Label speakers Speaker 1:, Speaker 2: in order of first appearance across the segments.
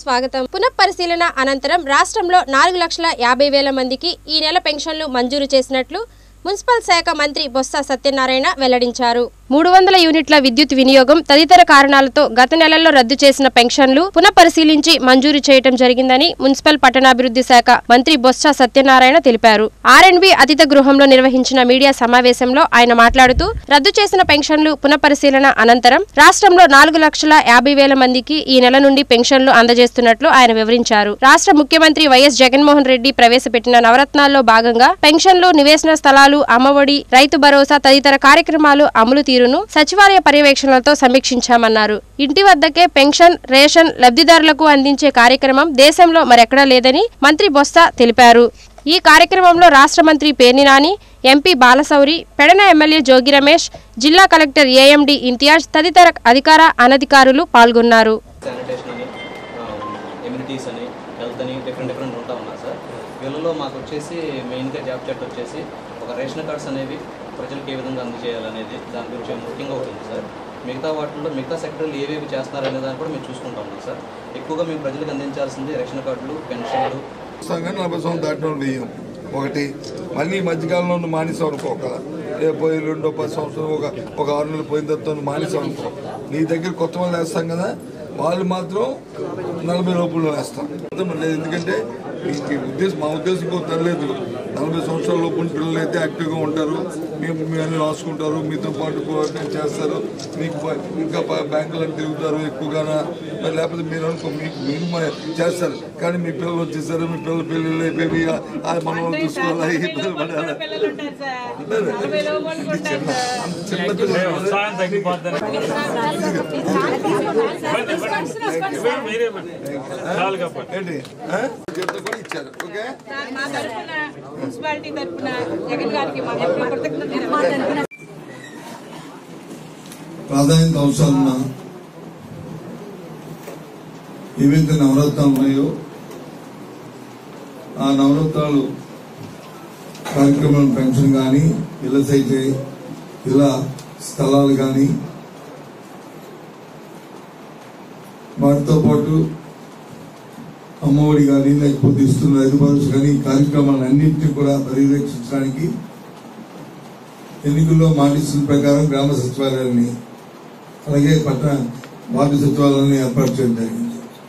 Speaker 1: స్వాగతం పునఃపరిశీలన అనంతరం రాష్ట్రంలో నాలుగు లక్షల యాభై వేల మందికి ఈ నెల పెన్షన్లు మంజూరు చేసినట్లు మున్సిపల్ శాఖ మంత్రి బొత్స సత్యనారాయణ వెల్లడించారు మూడు వందల యూనిట్ల విద్యుత్ వినియోగం తదితర కారణాలతో గత నెలల్లో రద్దు చేసిన పెన్షన్లు పునఃపరిశీలించి మంజూరు చేయటం జరిగిందని మున్సిపల్ పట్టణాభివృద్ధి శాఖ మంత్రి బొత్స సత్యనారాయణ తెలిపారు ఆర్ఎండ్బి అతిథి గృహంలో నిర్వహించిన మీడియా సమావేశంలో ఆయన మాట్లాడుతూ రద్దు చేసిన పెన్షన్లు పునఃపరిశీలన అనంతరం రాష్ట్రంలో నాలుగు లక్షల యాభై వేల మందికి ఈ నెల నుండి పెన్షన్లు అందజేస్తున్నట్లు ఆయన వివరించారు రాష్ట్ర ముఖ్యమంత్రి వైఎస్ జగన్మోహన్ రెడ్డి ప్రవేశపెట్టిన నవరత్నాల్లో భాగంగా పెన్షన్లు నివేశన స్థలాలు అమ్మఒడి రైతు భరోసా తదితర కార్యక్రమాలు అమలు తీరును సచివాలయ పర్యవేక్షణలతో సమీక్షించామన్నారు ఇంటి వద్దకే పెన్షన్ రేషన్ లబ్ధిదారులకు అందించే కార్యక్రమం దేశంలో మరెక్కడా లేదని మంత్రి బొత్స తెలిపారు ఈ కార్యక్రమంలో రాష్ట్ర మంత్రి పేర్ని నాని ఎంపీ బాలశౌరి పెడన ఎమ్మెల్యే జోగి రమేష్ జిల్లా కలెక్టర్ ఏఎండి ఇంతియాజ్ తదితర అధికార అనధికారులు పాల్గొన్నారు
Speaker 2: శానిటేషన్ అని ఎమ్యూనిటీస్ అని హెల్త్ అని డిఫరెంట్ డిఫరెంట్ ఉంటా ఉన్నారు సార్ వీళ్ళలో మాకు వచ్చేసి మెయిన్గా జాబ్ చెట్ వచ్చేసి ఒక రేషన్ కార్డ్స్ అనేవి ప్రజలకు ఏ విధంగా అందజేయాలనేది దాని గురించి ముఖ్యంగా ఒకటి ఉంది సార్ మిగతా వాటిల్లో మిగతా సెక్టర్లు ఏవేవి చేస్తున్నారనే దాన్ని కూడా మేము చూసుకుంటా ఉన్నాం సార్ ఎక్కువగా మేము ప్రజలకు అందించాల్సింది రేషన్ కార్డులు పెన్షన్లు
Speaker 3: సంఘం నలభై సంవత్సరం దాటిన వాళ్ళు వెయ్యం ఒకటి మళ్ళీ ఈ మధ్యకాలంలో ఉన్న మానేసాం అనుకో ఒక ఏ పోయి రెండో పది సంవత్సరం ఒక ఒక ఆరు నెలలు పోయిన తర్వాత నువ్వు మానేసాం అనుకో నీ దగ్గర కొత్త వాళ్ళు వేస్తాం కదా వాళ్ళు మాత్రం నలభై లోపల వేస్తాం అర్థం లేదు ఎందుకంటే ఈ ఈ ఉద్దేశం మా ఉద్దేశం ఇంకో తరలేదు నలభై సంవత్సరాల లోపు పిల్లలు అయితే యాక్టివ్గా ఉంటారు మేము మీ అన్ని రాసుకుంటారు మీతో పాటు కోఆర్డినేట్ చేస్తారు మీకు బ- ఇంకా బ- బ్యాంకులను తిరుగుతారు ఎక్కువగా మరి లేకపోతే మీరు అనుకో మీకు మీరు మ- చేస్తారు కానీ మీ పిల్లలు వచ్చేసారు మీ పిల్లల పెళ్ళిళ్ళు అయిపోయి ఆ- ఆ మన వాళ్ళు చూసుకోవాలి ఈ పిల్లలు పడాలి
Speaker 4: పిల్లలు ఉంటారు సార్ నలభై లోపలికి ఉంటారు సార్
Speaker 3: అంత చిన్న పిల్లలు
Speaker 5: ఉత్సాహం తగ్గిపోద్దని మీరే చాలు కాబట్టి
Speaker 3: ఏంటి ఆ? చెప్తే కూడా ఇచ్చారు ఓకే
Speaker 4: సార్, మా తరఫున మున్సిపాలిటీ తరఫున జగన్ గారికి మా యొక్క కృతజ్ఞతలు
Speaker 6: ప్రాధాన్యత అవసరాలున్న ఏవైతే నవరత్నాలు ఉన్నాయో ఆ నవరత్నాలు కార్యక్రమం పెన్షన్ కానీ ఇళ్ళసైతే ఇళ్ళ స్థలాలు కానీ వాటితో పాటు అమ్మఒడి కానీ లేకపోతే ఇస్తున్న రైతు భరోసా కానీ ఈ కార్యక్రమాలన్నింటినీ కూడా పర్యవేక్షించడానికి ఎన్నికల్లో మాటిస్తున్న ప్రకారం గ్రామ సచివాలయాన్ని అలాగే పట్టణ వార్డు సచివాలయాన్ని ఏర్పాటు చేయడం జరిగింది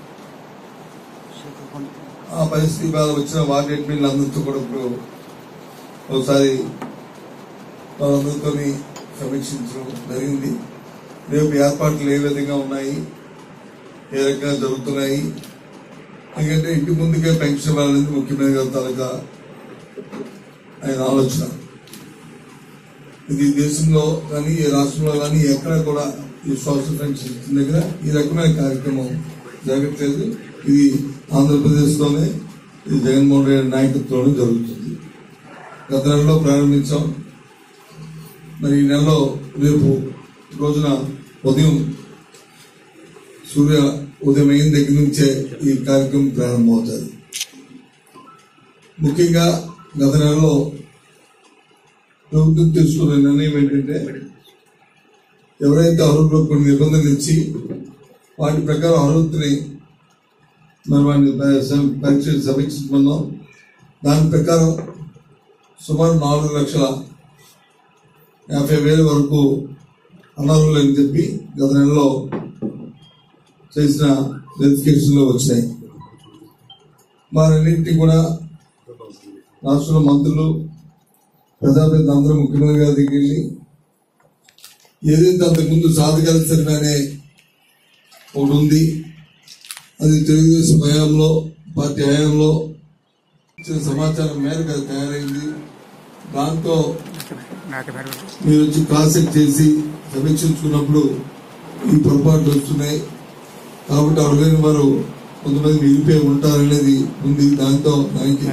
Speaker 6: ఆ పరిస్థితి బాధ వచ్చిన వార్డు అడ్మిన్లు అందరితో కూడా ఇప్పుడు ఒకసారి వాళ్ళందరితో సమీక్షించడం జరిగింది రేపు ఏర్పాట్లు ఏ విధంగా ఉన్నాయి ఏ రకంగా జరుగుతున్నాయి ఎందుకంటే ఇంటి ముందుకే పెన్షన్ ఇవ్వాలనేది ముఖ్యమైన తాలూకా ఆయన ఆలోచన ఇది దేశంలో కానీ ఈ రాష్ట్రంలో కానీ ఎక్కడ కూడా ఈ సోషల్ పెన్షన్ దగ్గర ఈ రకమైన కార్యక్రమం జరగట్లేదు ఇది ఆంధ్రప్రదేశ్లోనే ఇది జగన్మోహన్ రెడ్డి నాయకత్వంలో జరుగుతుంది గత నెలలో ప్రారంభించాం మరి ఈ నెలలో రేపు రోజున ఉదయం సూర్య ఉదయం అయిన దగ్గర నుంచే ఈ కార్యక్రమం ప్రారంభమవుతుంది ముఖ్యంగా గత నెలలో ప్రభుత్వం తీసుకున్న నిర్ణయం ఏంటంటే ఎవరైతే అర్హులు కొన్ని నిబంధనలు ఇచ్చి వాటి ప్రకారం అర్హతని మరి వాటిని ప- పరీక్ష సమీక్షించుకున్నాం దాని ప్రకారం సుమారు నాలుగు లక్షల యాభై వేల వరకు అనర్హులు అని చెప్పి గత నెలలో చేసిన వెరిఫికేషన్లో వచ్చాయి వారన్నింటినీ కూడా రాష్ట్ర మంత్రులు ప్రజాప్రతినిధులు అందరూ ముఖ్యమంత్రి గారి దగ్గరికి వెళ్ళి ఏదైతే అంతకుముందు సాధకాల సర్వే అనే ఒకటి ఉంది అది తెలుగుదేశం హయాంలో పార్టీ హయాంలో ఇచ్చిన సమాచారం మేరకు అది తయారైంది దాంతో మీరు వచ్చి కాన్సెప్ట్ చేసి సమీక్షించుకున్నప్పుడు ఈ పొరపాట్లు వస్తున్నాయి కాబట్టి అర్హులైన వారు కొంతమంది మిగిలిపోయి ఉంటారనేది ఉంది దాంతో దానికి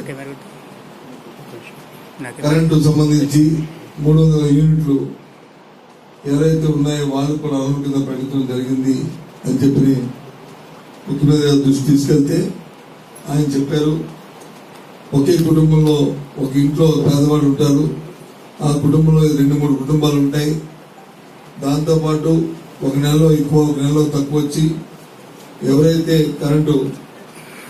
Speaker 6: కరెంటు సంబంధించి మూడు వందల యూనిట్లు ఎవరైతే ఉన్నాయో వాళ్ళు కూడా అర్హుల కింద పెట్టడం జరిగింది అని చెప్పి ముఖ్యమంత్రి గారి దృష్టి తీసుకెళ్తే ఆయన చెప్పారు ఒకే కుటుంబంలో ఒక ఇంట్లో పేదవాళ్ళు ఉంటారు ఆ కుటుంబంలో రెండు మూడు కుటుంబాలు ఉంటాయి దాంతోపాటు ఒక నెలలో ఎక్కువ ఒక నెలలో తక్కువ వచ్చి ఎవరైతే కరెంటు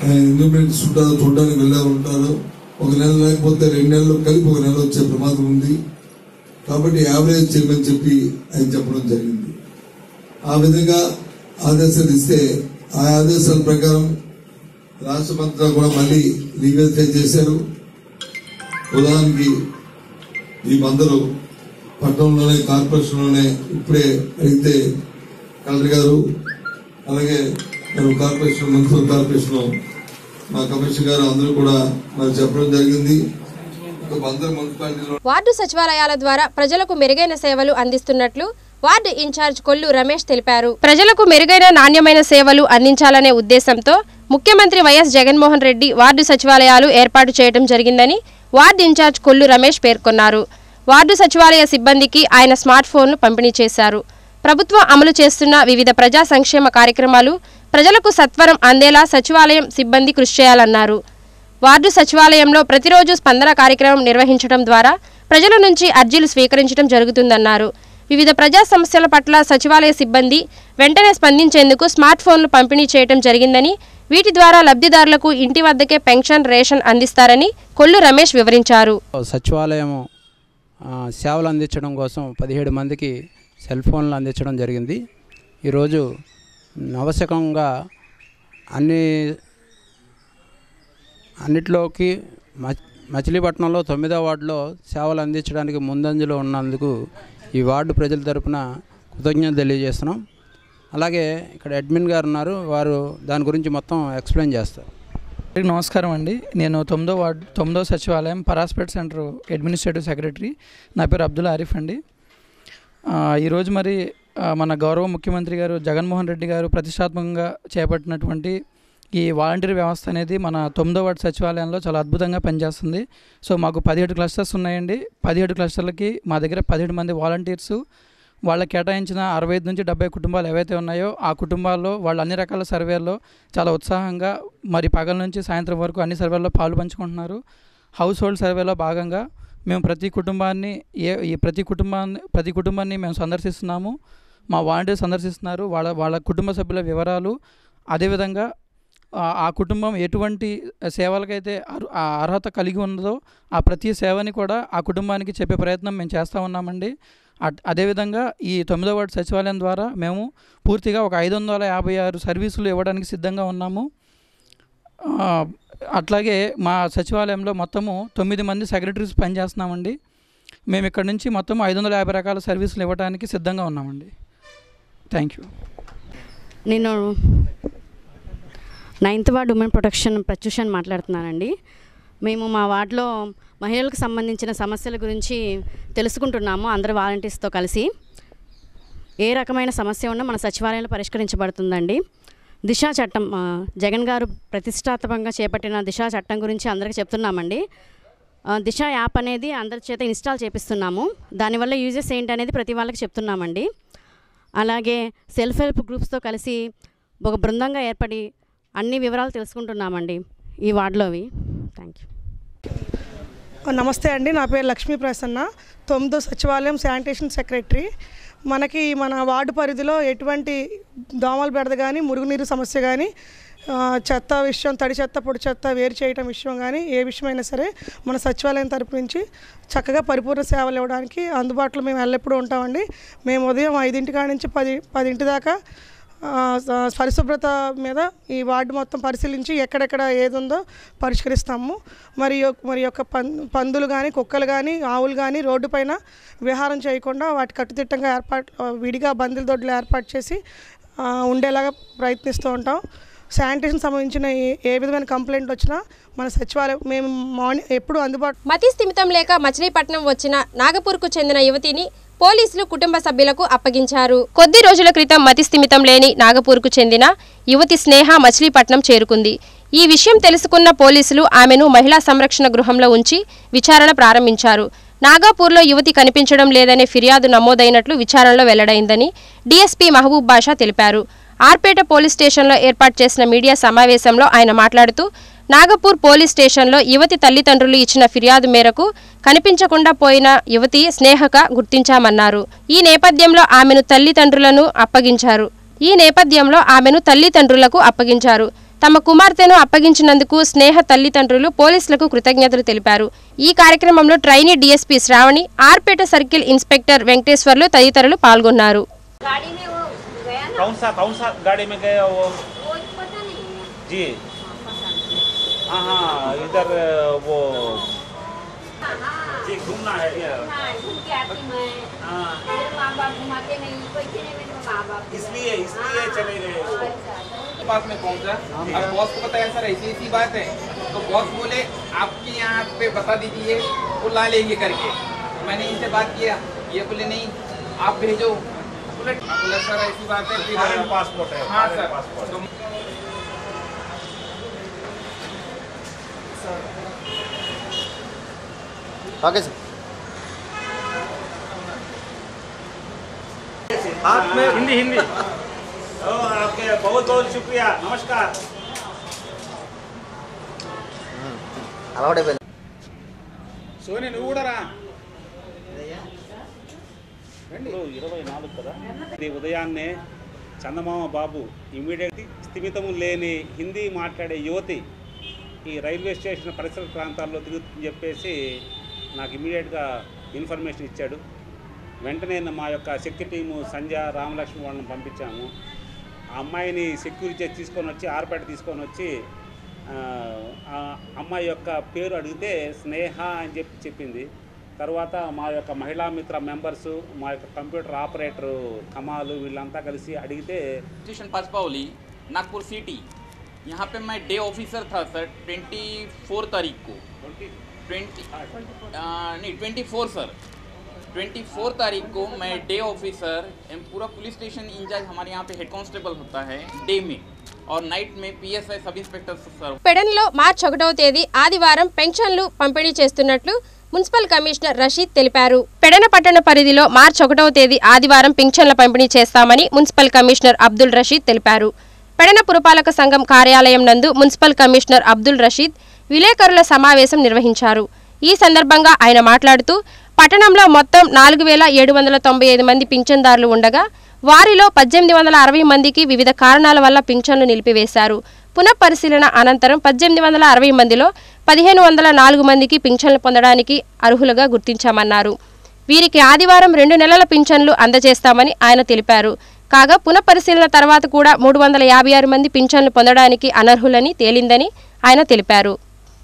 Speaker 6: ఇండిపెండెన్స్ ఉంటారో చూడడానికి వెళ్ళారు ఉంటారు ఒక నెల లేకపోతే రెండు నెలలు కలిపి ఒక నెల వచ్చే ప్రమాదం ఉంది కాబట్టి యావరేజ్ చేయమని చెప్పి ఆయన చెప్పడం జరిగింది ఆ విధంగా ఆదేశాలు ఇస్తే ఆ ఆదేశాల ప్రకారం రాష్ట్ర మంత్రులు కూడా మళ్ళీ రీవెరిఫై చేశారు ఉదాహరణకి ఈ మందరు పట్టణంలోనే కార్పొరేషన్లోనే ఇప్పుడే అడిగితే కలెక్టర్ గారు అలాగే మరి కార్పొరేషన్ మున్సిపల్ కార్పొరేషన్ మా కమిషనర్ గారు అందరూ కూడా మరి చెప్పడం జరిగింది అందరు మున్సిపాలిటీలో
Speaker 1: వార్డు సచివాలయాల ద్వారా ప్రజలకు మెరుగైన సేవలు అందిస్తున్నట్లు వార్డు ఇన్ఛార్జ్ కొల్లు రమేష్ తెలిపారు ప్రజలకు మెరుగైన నాణ్యమైన సేవలు అందించాలనే ఉద్దేశంతో ముఖ్యమంత్రి వైఎస్ జగన్మోహన్ రెడ్డి వార్డు సచివాలయాలు ఏర్పాటు చేయడం జరిగిందని వార్డు ఇన్ఛార్జ్ కొల్లు రమేష్ పేర్కొన్నారు వార్డు సచివాలయ సిబ్బందికి ఆయన స్మార్ట్ ఫోన్లు పంపిణీ చేశారు ప్రభుత్వం అమలు చేస్తున్న వివిధ ప్రజా సంక్షేమ కార్యక్రమాలు ప్రజలకు సత్వరం అందేలా సచివాలయం సిబ్బంది కృషి చేయాలన్నారు వార్డు సచివాలయంలో ప్రతిరోజు స్పందన కార్యక్రమం నిర్వహించడం ద్వారా ప్రజల నుంచి అర్జీలు స్వీకరించడం జరుగుతుందన్నారు వివిధ ప్రజా సమస్యల పట్ల సచివాలయ సిబ్బంది వెంటనే స్పందించేందుకు స్మార్ట్ ఫోన్లు పంపిణీ చేయడం జరిగిందని వీటి ద్వారా లబ్ధిదారులకు ఇంటి వద్దకే పెన్షన్ రేషన్ అందిస్తారని కొల్లు రమేష్ వివరించారు
Speaker 7: సచివాలయం ఆ, సేవలు అందించడం కోసం పదిహేడు మందికి సెల్ ఫోన్లు అందించడం జరిగింది ఈరోజు నవశకంగా అన్ని అన్నిట్లోకి మచ్ మచిలీపట్నంలో తొమ్మిదో వార్డులో సేవలు అందించడానికి ముందంజలో ఉన్నందుకు ఈ వార్డు ప్రజల తరపున కృతజ్ఞత తెలియజేస్తున్నాం అలాగే ఇక్కడ అడ్మిన్ గారు ఉన్నారు వారు దాని గురించి మొత్తం ఎక్స్ప్లెయిన్ చేస్తారు
Speaker 8: అందరికీ నమస్కారం అండి నేను తొమ్మిదో వార్డు తొమ్మిదో సచివాలయం పరాస్పేట్ సెంటర్ అడ్మినిస్ట్రేటివ్ సెక్రటరీ నా పేరు అబ్దుల్ ఆరిఫ్ అండి ఆ, ఈరోజు మరి ఆ, మన గౌరవ ముఖ్యమంత్రి గారు జగన్మోహన్ రెడ్డి గారు ప్రతిష్టాత్మకంగా చేపట్టినటువంటి ఈ వాలంటీర్ వ్యవస్థ అనేది మన తొమ్మిదో వార్డు సచివాలయంలో చాలా అద్భుతంగా పనిచేస్తుంది సో మాకు పదిహేడు క్లస్టర్స్ ఉన్నాయండి పదిహేడు క్లస్టర్లకి మా దగ్గర పదిహేడు మంది వాలంటీర్స్ వాళ్ళకి కేటాయించిన అరవై ఐదు నుంచి డెబ్బై కుటుంబాలు ఏవైతే ఉన్నాయో ఆ కుటుంబాల్లో వాళ్ళు అన్ని రకాల సర్వేల్లో చాలా ఉత్సాహంగా మరి పగల నుంచి సాయంత్రం వరకు అన్ని సర్వేల్లో పాలు పంచుకుంటున్నారు హౌస్ హోల్డ్ సర్వేలో భాగంగా మేము ప్రతి కుటుంబాన్ని ఏ ఈ ప్రతి కుటుంబాన్ని ప్రతి కుటుంబాన్ని మేము సందర్శిస్తున్నాము మా వాలంటీర్ సందర్శిస్తున్నారు వాళ్ళ వాళ్ళ కుటుంబ సభ్యుల వివరాలు అదేవిధంగా ఆ- ఆ కుటుంబం ఎటువంటి సేవలకైతే అర్- ఆ అర్హత కలిగి ఉన్నదో ఆ ప్రతి సేవని కూడా ఆ కుటుంబానికి చెప్పే ప్రయత్నం మేము చేస్తూ ఉన్నామండి అట్- అదేవిధంగా ఈ తొమ్మిదో వార్డు సచివాలయం ద్వారా మేము పూర్తిగా ఒక ఐదు వందల యాభై ఆరు సర్వీసులు ఇవ్వడానికి సిద్ధంగా ఉన్నాము ఆ, అట్లాగే మా సచివాలయంలో మొత్తము తొమ్మిది మంది సెక్రటరీస్ పనిచేస్తున్నామండి మేము ఇక్కడ నుంచి మొత్తం ఐదు వందల యాభై రకాల సర్వీసులు ఇవ్వడానికి సిద్ధంగా ఉన్నామండి థ్యాంక్ యూ
Speaker 9: నేను నైన్త్ వార్డ్ ఉమెన్ ప్రొటెక్షన్ ప్రత్యూషన్ మాట్లాడుతున్నానండి మేము మా వార్డులో మహిళలకు సంబంధించిన సమస్యల గురించి తెలుసుకుంటున్నాము అందరు వాలంటీర్స్తో కలిసి ఏ రకమైన సమస్య ఉన్నా మన సచివాలయంలో పరిష్కరించబడుతుందండి దిశా చట్టం ఆ, జగన్ గారు ప్రతిష్టాత్మకంగా చేపట్టిన దిశా చట్టం గురించి అందరికీ చెప్తున్నామండి ఆ, దిశ యాప్ అనేది అందరి చేత ఇన్స్టాల్ చేపిస్తున్నాము దానివల్ల యూజెస్ ఏంటి అనేది ప్రతి వాళ్ళకి చెప్తున్నామండి అలాగే సెల్ఫ్ హెల్ప్ గ్రూప్స్తో కలిసి ఒక బృందంగా ఏర్పడి అన్ని వివరాలు తెలుసుకుంటున్నామండి ఈ వార్డులోవి థ్యాంక్ యూ
Speaker 10: నమస్తే అండి నా పేరు లక్ష్మీ ప్రసన్న తొమ్మిదో సచివాలయం శానిటేషన్ సెక్రటరీ మనకి మన వార్డు పరిధిలో ఎటువంటి దోమల బెడద కానీ మురుగునీరు సమస్య కానీ ఆ, చెత్త విషయం తడి చెత్త పొడి చెత్త వేరు చేయటం విషయం కానీ ఏ విషయమైనా సరే మన సచివాలయం తరపు నుంచి చక్కగా పరిపూర్ణ సేవలు ఇవ్వడానికి అందుబాటులో మేము ఎల్లప్పుడూ ఉంటామండి మేము ఉదయం ఐదింటి కాడ నుంచి పది పదింటి దాకా ఆ, స- పరిశుభ్రత మీద ఈ వార్డు మొత్తం పరిశీలించి ఎక్కడెక్కడ ఏది ఉందో పరిష్కరిస్తాము మరి యొక్- మరి యొక్క పం పందులు కానీ కుక్కలు కానీ ఆవులు కానీ రోడ్డు పైన విహారం చేయకుండా వాటి కట్టుదిట్టంగా ఏర్పాటు ఆ, విడిగా బందుల దొడ్లు ఏర్పాటు చేసి ఆ, ఉండేలాగా ప్రయత్నిస్తూ ఉంటాం శానిటేషన్ సంబంధించిన ఏ- ఏ విధమైన కంప్లైంట్ వచ్చినా మన సచివాలయం మేము మార్నింగ్ ఎప్పుడు అందుబాటు
Speaker 1: మతి స్థిమితం లేక మచిలీపట్నం వచ్చిన నాగపూర్కు చెందిన యువతిని పోలీసులు కుటుంబ సభ్యులకు అప్పగించారు కొద్ది రోజుల క్రితం మతి స్థిమితం లేని నాగపూర్కు చెందిన యువతి స్నేహ మచిలీపట్నం చేరుకుంది ఈ విషయం తెలుసుకున్న పోలీసులు ఆమెను మహిళా సంరక్షణ గృహంలో ఉంచి విచారణ ప్రారంభించారు నాగాపూర్లో యువతి కనిపించడం లేదనే ఫిర్యాదు నమోదైనట్లు విచారణలో వెల్లడైందని డీఎస్పీ మహబూబ్ బాషా తెలిపారు ఆర్పేట పోలీస్ స్టేషన్లో ఏర్పాటు చేసిన మీడియా సమావేశంలో ఆయన మాట్లాడుతూ నాగపూర్ పోలీస్ స్టేషన్లో యువతి తల్లిదండ్రులు ఇచ్చిన ఫిర్యాదు మేరకు కనిపించకుండా పోయిన యువతి స్నేహగా గుర్తించామన్నారు ఈ నేపథ్యంలో ఆమెను తల్లిదండ్రులను అప్పగించారు ఈ నేపథ్యంలో ఆమెను తల్లిదండ్రులకు అప్పగించారు తమ కుమార్తెను అప్పగించినందుకు స్నేహ తల్లిదండ్రులు పోలీసులకు కృతజ్ఞతలు తెలిపారు ఈ కార్యక్రమంలో trainee DSP Sravani R Peta circle inspector Venkateswarlu తదితరులు పాల్గొన్నారు
Speaker 11: कौन सा कौन सा गाड़ी में गया वो जी हाँ हाँ इधर वो जी घूमना है ये हाँ इसलिए इसलिए चले गए वो।
Speaker 12: पास में पहुंचा अब बॉस को बताया सर ऐसी ऐसी बात है तो बॉस बोले आपके यहाँ पे बता दीजिए वो ला लेंगे करके मैंने इनसे बात किया ये बोले नहीं आप भेजो बोले बोले सर ऐसी बात है फिर
Speaker 11: फॉरेन पासपोर्ट है
Speaker 12: हाँ
Speaker 11: फॉरेन
Speaker 12: सर
Speaker 11: पासपोर्ट
Speaker 12: तो
Speaker 13: ओके सर
Speaker 11: हाथ में हिंदी हिंदी ओके बहुत बहुत शुक्रिया नमस्कार
Speaker 13: అలవాటైపోయింది
Speaker 11: సోని నువ్వు కూడా రా ఇప్పుడు ఇరవై నాలుగు కదా ఇది ఉదయాన్నే చందమామ బాబు ఇమీడియట్ స్థిమితము లేని హిందీ మాట్లాడే యువతి ఈ రైల్వే స్టేషన్ పరిసర ప్రాంతాల్లో తిరుగుతుందని చెప్పేసి నాకు ఇమీడియట్గా ఇన్ఫర్మేషన్ ఇచ్చాడు వెంటనే మా యొక్క సెక్యూరిటీ టీము సంధ్య రామలక్ష్మి వాళ్ళని పంపించాము ఆ అమ్మాయిని సెక్యూరిటీ చేసి తీసుకొని వచ్చి ఆర్పేట తీసుకొని వచ్చి ఆ, ఆ అమ్మాయి యొక్క పేరు అడిగితే స్నేహ అని చెప్పి చెప్పింది తర్వాత మా యొక్క మహిళా మిత్ర మెంబర్స్ మా యొక్క కంప్యూటర్ ఆపరేటర్ కమాలు వీళ్ళంతా కలిసి అడిగితే
Speaker 12: स्टेशन पचपावली नागपुर सिटी यहाँ पे मैं डे ऑफिसर था सर ट्वेंटी फोर तारीख को ट्वेंटी नहीं twenty four sir twenty four तारीख को मैं डे ऑफिसर एम पूरा पुलिस स्टेशन इंचार्ज हमारे यहाँ पे हेड कांस्टेबल होता है डे में और नाइट में पीएसआई सब इंस्पेक्टर सर
Speaker 1: పెడన్లో మార్చి ఒకటవ తేదీ ఆదివారం పెన్షన్లు పంపిణీ చేస్తున్నట్లు మున్సిపల్ కమిషనర్ రషీద్ తెలిపారు పెడన పట్టణ పరిధిలో మార్చి ఒకటవ తేదీ ఆదివారం పింఛన్ల పంపిణీ చేస్తామని మున్సిపల్ కమిషనర్ అబ్దుల్ రషీద్ తెలిపారు పెడన పురపాలక సంఘం కార్యాలయం నందు మున్సిపల్ కమిషనర్ అబ్దుల్ రషీద్ విలేకరుల సమావేశం నిర్వహించారు ఈ సందర్భంగా ఆయన మాట్లాడుతూ పట్టణంలో మొత్తం నాలుగు వేల ఏడు వందల తొంభై ఐదు మంది పింఛన్దారులు ఉండగా వారిలో పద్దెనిమిది వందల అరవై మందికి వివిధ కారణాల వల్ల పింఛన్లు నిలిపివేశారు పునఃపరిశీలన అనంతరం పద్దెనిమిది వందల అరవై మందిలో పదిహేను వందల నాలుగు మందికి పింఛన్లు పొందడానికి అర్హులుగా గుర్తించామన్నారు వీరికి ఆదివారం రెండు నెలల పింఛన్లు అందజేస్తామని ఆయన తెలిపారు కాగా పునఃపరిశీలన తర్వాత కూడా మూడు వందల యాభై ఆరు మంది పింఛన్లు పొందడానికి అనర్హులని తేలిందని ఆయన తెలిపారు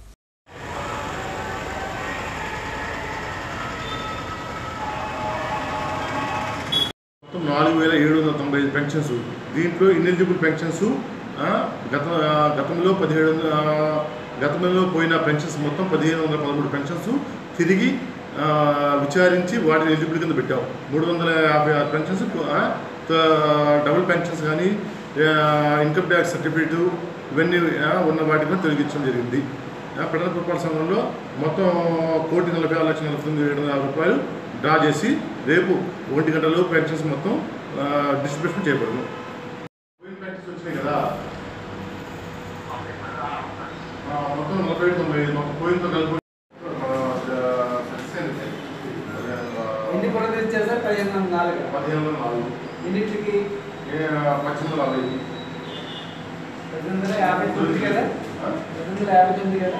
Speaker 14: మొత్తం నాలుగు వేల ఏడు వందల తొంభై ఐదు పెన్షన్స్ దీంట్లో ఇన్ఎలిజిబుల్ పెన్షన్స్ ఆ, గత ఆ, గతంలో పదిహేడు వందల ఆ, గతంలో పోయిన పెన్షన్స్ మొత్తం పదిహేను వందల పదమూడు పెన్షన్స్ తిరిగి ఆ, విచారించి వాటిని ఎలిజిబుల్ కింద పెట్టాం మూడు వందల యాభై ఆరు పెన్షన్స్ ఆ, త- డబుల్ పెన్షన్స్ కానీ ఆ, ఇన్కమ్ ట్యాక్స్ సర్టిఫికేట్ ఇవన్నీ ఆ, ఉన్న వాటిని తొలగించడం జరిగింది ఆ, పట్టణ పురపాలక సంఘంలో మొత్తం కోటి నలభై ఆరు లక్షల నలభై తొమ్మిది ఏడు వందల యాభై రూపాయలు డ్రా చేసి రేపు ఒంటి గంటలో పెన్షన్స్ మొత్తం డిస్ట్రిబ్యూషన్ చేయబడదు పోయిన పెన్షన్స్ వచ్చినాయి కదా ఆ, మొత్తం నలభై ఏడు తొంభై ఐదు మొత్తం పోయినతో కలిపి
Speaker 15: ఎన్ని పొరలు ఇచ్చారు సార్ పదిహేను వందల నాలుగు
Speaker 14: పదిహేను వందల నాలుగు
Speaker 15: ఎన్నింటికి
Speaker 14: పద్దెనిమిది వందల అరవై
Speaker 15: పద్దెనిమిది వందల యాభై తొమ్మిది కదా పద్దెనిమిది వందల యాభై తొమ్మిది కదా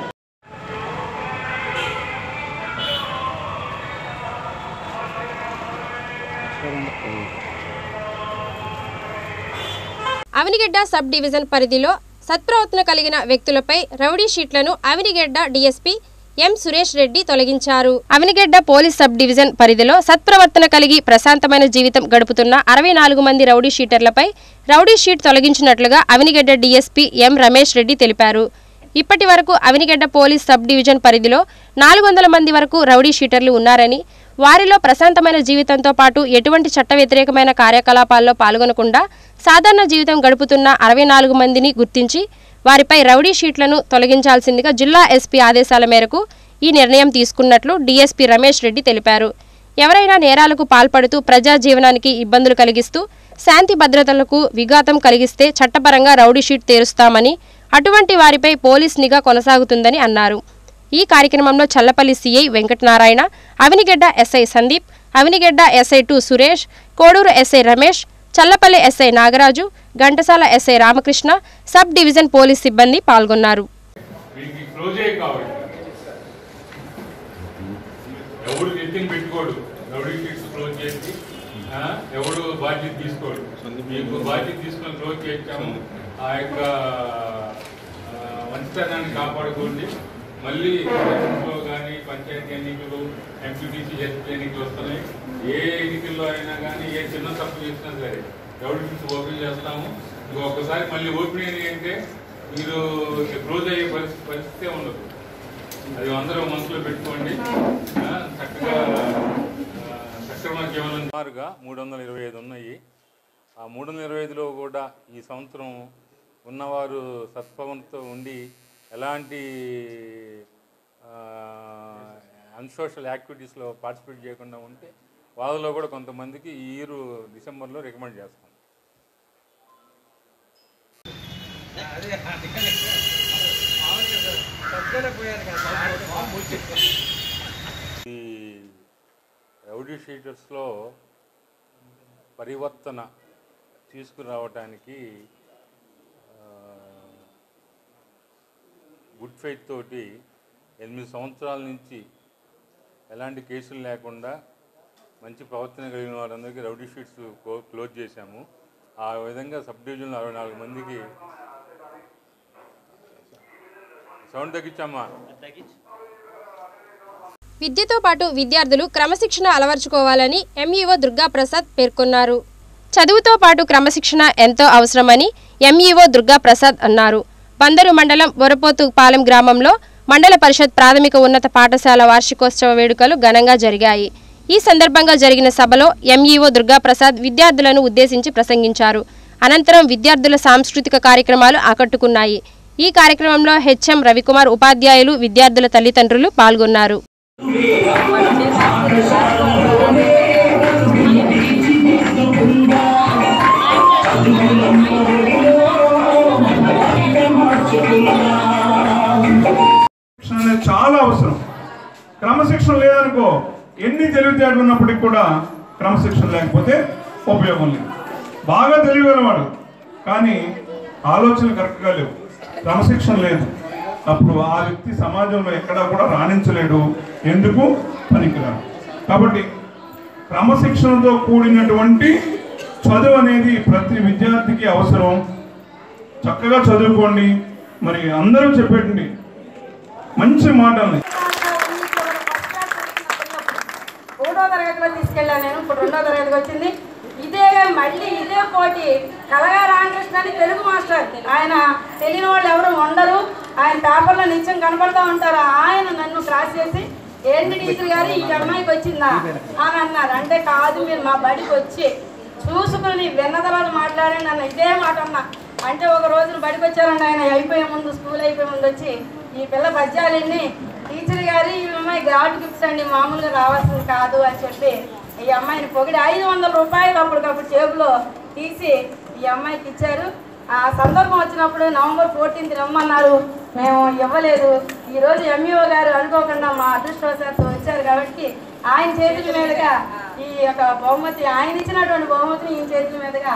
Speaker 1: అవినిగడ్డ సబ్ డివిజన్ పరిధిలో సత్ప్రవర్తన కలిగిన వ్యక్తులపై రౌడీ షీట్లను అవినిగడ్డ డీఎస్పీ ఎం సురేష్ రెడ్డి తొలగించారు అవినిగడ్డ పోలీస్ సబ్ డివిజన్ పరిధిలో సత్ప్రవర్తన కలిగి ప్రశాంతమైన జీవితం గడుపుతున్న అరవై నాలుగు మంది రౌడీ షీటర్లపై రౌడీ షీట్ తొలగించినట్లుగా అవినిగడ్డ డీఎస్పీ ఎం రమేష్ రెడ్డి తెలిపారు ఇప్పటి వరకు అవినిగడ్డ పోలీస్ సబ్ డివిజన్ పరిధిలో నాలుగు వందల మంది వరకు రౌడీ షీటర్లు ఉన్నారని వారిలో ప్రశాంతమైన జీవితంతో పాటు ఎటువంటి చట్ట వ్యతిరేకమైన కార్యకలాపాల్లో పాల్గొనకుండా సాధారణ జీవితం గడుపుతున్న అరవై నాలుగు మందిని గుర్తించి వారిపై రౌడీ షీట్లను తొలగించాల్సిందిగా జిల్లా ఎస్పీ ఆదేశాల మేరకు ఈ నిర్ణయం తీసుకున్నట్లు డీఎస్పీ రమేష్ రెడ్డి తెలిపారు ఎవరైనా నేరాలకు పాల్పడుతూ ప్రజా జీవనానికి ఇబ్బందులు కలిగిస్తూ శాంతి భద్రతలకు విఘాతం కలిగిస్తే చట్టపరంగా రౌడీ షీట్ తేరుస్తామని అటువంటి వారిపై పోలీస్ నిఘా కొనసాగుతుందని అన్నారు ఈ కార్యక్రమంలో Challapalli CI Venkatanarayana Avanigadda SI Sandeep Avanigadda SI two Suresh Koduru SI Ramesh Challapalli SI Nagaraju Ghantasala SI Ramakrishna sub division police సిబ్బంది పాల్గొన్నారు
Speaker 5: వీడికి క్లోజే కావాలి ఎవడు నెత్తిన పెట్టుకోడు రౌడీ షీట్స్ క్లోజ్ చేసి ఆ, ఎవడు బాధ్యత తీసుకోడు మీకు బాధ్యత తీసుకొని క్లోజ్ చేస్తాము ఆ యొక్క ఆ, మంచితనాన్ని కాపాడుకోండి మళ్ళీ ఎలక్షన్స్లో కానీ పంచాయతీ ఎన్నికలు ఎంపీటీసీ ఎస్పీ ఎన్నికలు వస్తున్నాయి ఏ ఎన్నికల్లో అయినా కానీ ఏ చిన్న తప్పు చేసినా సరే రౌడీ షీట్స్ ఓపెన్ చేస్తాము ఇంకొకసారి మళ్ళీ ఓపెన్ అయినాయి అంటే మీరు క్లోజ్ అయ్యే పరిస్థితి పరిస్థితే ఉండదు అది అందరూ మనసులో పెట్టుకోండి ఆ, చక్కగా ఆ, సక్రమ జీవనం సుమారుగా మూడు వందల ఇరవై ఐదు ఉన్నాయి ఆ మూడు వందల ఇరవై ఐదులో కూడా ఈ సంవత్సరం ఉన్నవారు సత్భవంతో ఉండి ఎలాంటి అన్సోషల్ యాక్టివిటీస్లో పార్టిసిపేట్ చేయకుండా ఉంటే వాళ్ళలో కూడా కొంతమందికి ఈ ఇయర్ డిసెంబర్లో రికమెండ్ చేస్తాం ఈ రౌడీ షీటర్స్లో పరివర్తన తీసుకురావటానికి ఆ, గుడ్ ఫెయిత్ తోటి ఎనిమిది సంవత్సరాల నుంచి ఎలాంటి కేసులు లేకుండా మంచి ప్రవర్తన కలిగిన వారందరికీ రౌడీ షీట్స్ క్లో- క్లోజ్ చేశాము ఆ విధంగా సబ్ డివిజన్లో అరవై నాలుగు మందికి సౌండ్ తగ్గించమ్మా
Speaker 1: విద్యతో పాటు విద్యార్థులు క్రమశిక్షణ అలవర్చుకోవాలని ఎంఈఓ దుర్గాప్రసాద్ పేర్కొన్నారు చదువుతో పాటు క్రమశిక్షణ ఎంతో అవసరమని ఎంఈఓ దుర్గాప్రసాద్ అన్నారు బందరు మండలం వరపోతు పాలెం గ్రామంలో మండల పరిషత్ ప్రాథమిక ఉన్నత పాఠశాల వార్షికోత్సవ వేడుకలు ఘనంగా జరిగాయి ఈ సందర్భంగా జరిగిన సభలో ఎంఈఓ దుర్గాప్రసాద్ విద్యార్థులను ఉద్దేశించి ప్రసంగించారు అనంతరం విద్యార్థుల సాంస్కృతిక కార్యక్రమాలు ఆకట్టుకున్నాయి ఈ కార్యక్రమంలో హెచ్ఎం రవికుమార్ ఉపాధ్యాయులు విద్యార్థుల తల్లిదండ్రులు పాల్గొన్నారు
Speaker 16: క్రమశిక్షణ అనేది చాలా అవసరం క్రమశిక్షణ లేదనుకో ఎన్ని తెలివితేటలు ఉన్నప్పటికీ కూడా క్రమశిక్షణ లేకపోతే ఉపయోగం లేదు బాగా తెలియగలవాడు కానీ ఆలోచనలు కరెక్ట్గా లేవు క్రమశిక్షణ లేదు అప్పుడు ఆ వ్యక్తి సమాజంలో ఎక్కడా కూడా రాణించలేడు ఎందుకు పనికిరాడు కాబట్టి క్రమశిక్షణతో కూడినటువంటి చదువు అనేది ప్రతి విద్యార్థికి అవసరం చక్కగా చదువుకోండి మరి అందరూ చెప్పేటండి మంచి మాటల్ని
Speaker 17: మూడో తరగతిలో తీసుకెళ్ళాను నేను ఇప్పుడు రెండో తరగతికి వచ్చింది ఇదే మళ్ళీ ఇదే పోటీ కలగా రామకృష్ణ అని తెలుగు మాస్టర్ ఆయన తెలియని వాళ్ళు ఎవరు ఉండరు ఆయన పేపర్లో నిత్యం కనపడతా ఉంటారు ఆయన నన్ను క్రాస్ చేసి ఏంటి టీచర్ గారు ఈ అమ్మాయికి వచ్చిందా అని అన్నారు అంటే కాదు మీరు మా బడికి వచ్చి చూసుకుని విన్న తర్వాత మాట్లాడండి అన్న ఇదే మాట అన్న అంటే ఒక రోజున బడికి వచ్చారండి ఆయన అయిపోయే ముందు స్కూల్ అయిపోయే ముందు వచ్చి ఈ పిల్ల పద్యాలన్నీ టీచర్ గారు ఈ అమ్మాయి గాడ్ గిఫ్ట్స్ అండి మామూలుగా రావాల్సింది కాదు అని చెప్పి ఈ అమ్మాయిని పొగిడి ఐదు వందల రూపాయలు అప్పటికప్పుడు జేబులో తీసి ఈ అమ్మాయికి ఇచ్చారు ఆ సందర్భం వచ్చినప్పుడు నవంబర్ ఫోర్టీన్త్ రమ్మన్నారు మేము ఇవ్వలేదు ఈరోజు ఎంఈఓ గారు అనుకోకుండా మా అదృష్టవశాత్తు వచ్చారు కాబట్టి ఆయన చేతుల మీదుగా ఈ యొక్క బహుమతి ఆయన ఇచ్చినటువంటి బహుమతిని ఈయన చేతుల మీదుగా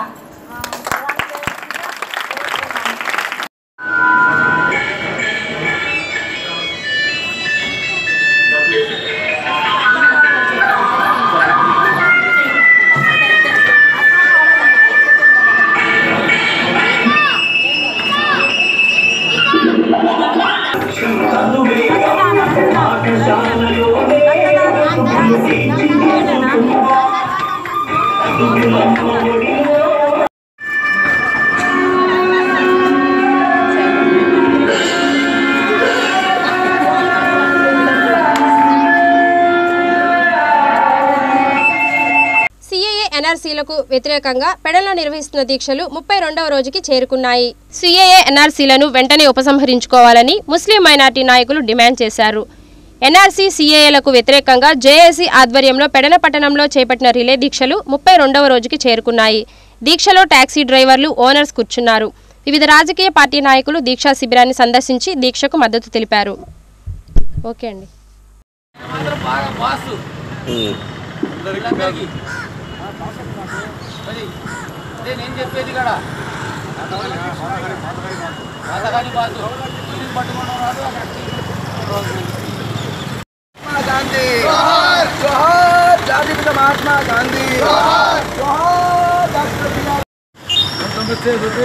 Speaker 1: సిఏఏ ఎన్ఆర్సీలకు వ్యతిరేకంగా పెడలో నిర్వహిస్తున్న దీక్షలు ముప్పై రెండవ రోజుకి చేరుకున్నాయి సిఏఏ ఎన్ఆర్సీలను వెంటనే ఉపసంహరించుకోవాలని ముస్లిం మైనార్టీ నాయకులు డిమాండ్ చేశారు ఎన్ఆర్సీ సిఏఏలకు వ్యతిరేకంగా జేఏసీ ఆధ్వర్యంలో పెడన పట్టణంలో చేపట్టిన రిలే దీక్షలు ముప్పై రెండవ రోజుకి చేరుకున్నాయి దీక్షలో టాక్సీ డ్రైవర్లు ఓనర్స్ కూర్చున్నారు వివిధ రాజకీయ పార్టీ నాయకులు దీక్షా శిబిరాన్ని సందర్శించి దీక్షకు మద్దతు తెలిపారు ఓకే అండి
Speaker 18: అదే నేను చెప్పేది కూడా పాతగాని బాధ పట్టుకున్నాడు అక్కడ గాంధీ జోహార్ జోహార్ జాతిపిత మహాత్మా గాంధీ జోహార్ జోహార్ డాక్టర్ బిఆర్ నమస్తే బుద్ధి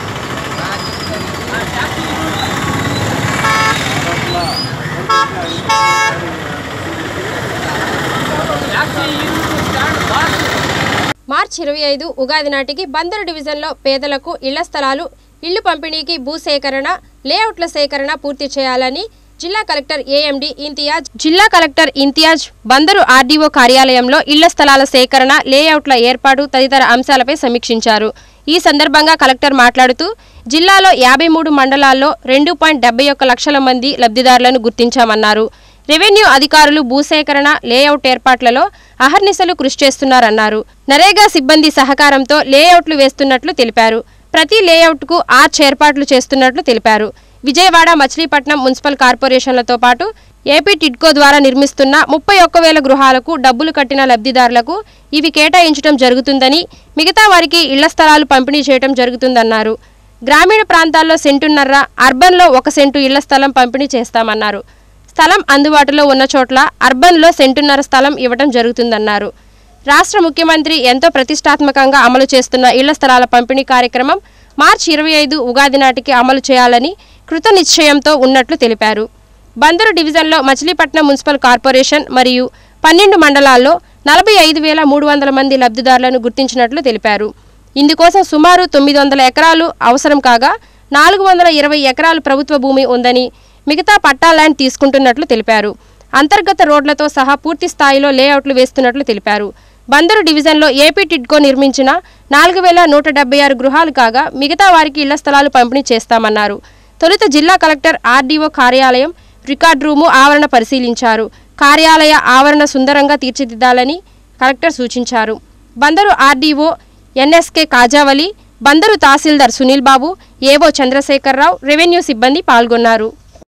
Speaker 1: మార్చి ఇరవై ఐదు ఉగాది నాటికి బందరు డివిజన్లో పేదలకు ఇళ్ల స్థలాలు ఇళ్లు పంపిణీకి భూసేకరణ లేఅవుట్ల సేకరణ పూర్తి చేయాలని జిల్లా కలెక్టర్ ఏఎండి ఇంతియాజ్ జిల్లా కలెక్టర్ ఇంతియాజ్ బందరు ఆర్డీఓ కార్యాలయంలో ఇళ్ల స్థలాల సేకరణ లేఅవుట్ల ఏర్పాటు తదితర అంశాలపై సమీక్షించారు ఈ సందర్భంగా కలెక్టర్ మాట్లాడుతూ జిల్లాలో యాభై మూడు మండలాల్లో రెండు పాయింట్ డెబ్బై ఒక్క లక్షల మంది లబ్ధిదారులను గుర్తించామన్నారు రెవెన్యూ అధికారులు భూసేకరణ లేఅవుట్ ఏర్పాట్లలో అహర్నిశలు కృషి చేస్తున్నారన్నారు నరేగా సిబ్బంది సహకారంతో లేఅవుట్లు వేస్తున్నట్లు తెలిపారు ప్రతి లేఅవుట్కు ఆర్చ్ ఏర్పాట్లు చేస్తున్నట్లు తెలిపారు విజయవాడ మచిలీపట్నం మున్సిపల్ కార్పొరేషన్లతో పాటు ఏపీ టిడ్కో ద్వారా నిర్మిస్తున్న ముప్పై ఒక్క వేల గృహాలకు డబ్బులు కట్టిన లబ్ధిదారులకు ఇవి కేటాయించడం జరుగుతుందని మిగతా వారికి ఇళ్ల స్థలాలు పంపిణీ చేయడం జరుగుతుందన్నారు గ్రామీణ ప్రాంతాల్లో సెంటున్నర అర్బన్లో ఒక సెంటు ఇళ్ల స్థలం పంపిణీ చేస్తామన్నారు స్థలం అందుబాటులో ఉన్న చోట్ల అర్బన్లో సెంటున్నర స్థలం ఇవ్వడం జరుగుతుందన్నారు రాష్ట్ర ముఖ్యమంత్రి ఎంతో ప్రతిష్టాత్మకంగా అమలు చేస్తున్న ఇళ్ల స్థలాల పంపిణీ కార్యక్రమం మార్చి ఇరవై ఐదు ఉగాది నాటికి అమలు చేయాలని కృత నిశ్చయంతో ఉన్నట్లు తెలిపారు బందరు డివిజన్లో మచిలీపట్నం మున్సిపల్ కార్పొరేషన్ మరియు పన్నెండు మండలాల్లో నలభై ఐదు వేల మూడు వందల మంది లబ్ధిదారులను గుర్తించినట్లు తెలిపారు ఇందుకోసం సుమారు తొమ్మిది వందల ఎకరాలు అవసరం కాగా నాలుగు వందల ఇరవై ఎకరాలు ప్రభుత్వ భూమి ఉందని మిగతా పట్టా ల్యాండ్ తీసుకుంటున్నట్లు తెలిపారు అంతర్గత రోడ్లతో సహా పూర్తి స్థాయిలో లేఅవుట్లు వేస్తున్నట్లు తెలిపారు బందరు డివిజన్లో ఏపీ టిడ్కో నిర్మించిన నాలుగు వేల నూట డెబ్బై ఆరు గృహాలు కాగా మిగతా వారికి ఇళ్ల స్థలాలు పంపిణీ చేస్తామన్నారు తొలుత జిల్లా కలెక్టర్ ఆర్డీఓ కార్యాలయం రికార్డ్ రూము ఆవరణ పరిశీలించారు కార్యాలయ ఆవరణ సుందరంగా తీర్చిదిద్దాలని కలెక్టర్ సూచించారు Bandar RDO NSK Kajavali Bandar tahsildar Sunil Babu AO Chandrasekhararao revenue సిబ్బంది పాల్గొన్నారు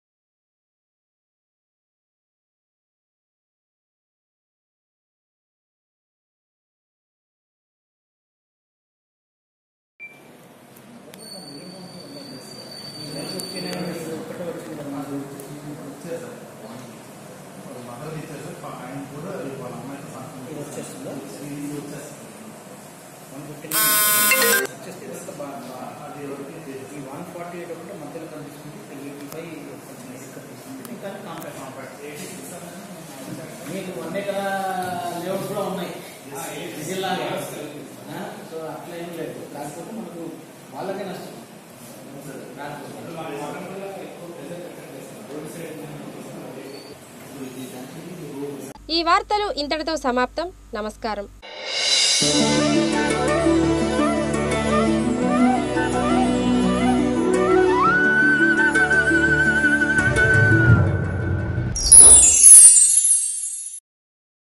Speaker 18: మీకు అనేక లేఅవుట్స్ కూడా ఉన్నాయి జిల్లాలో సో అట్లా ఏం లేదు కాకపోతే మనకు వాళ్ళకే నష్టం
Speaker 1: ఈ వార్తలు ఇంతటితో సమాప్తం నమస్కారం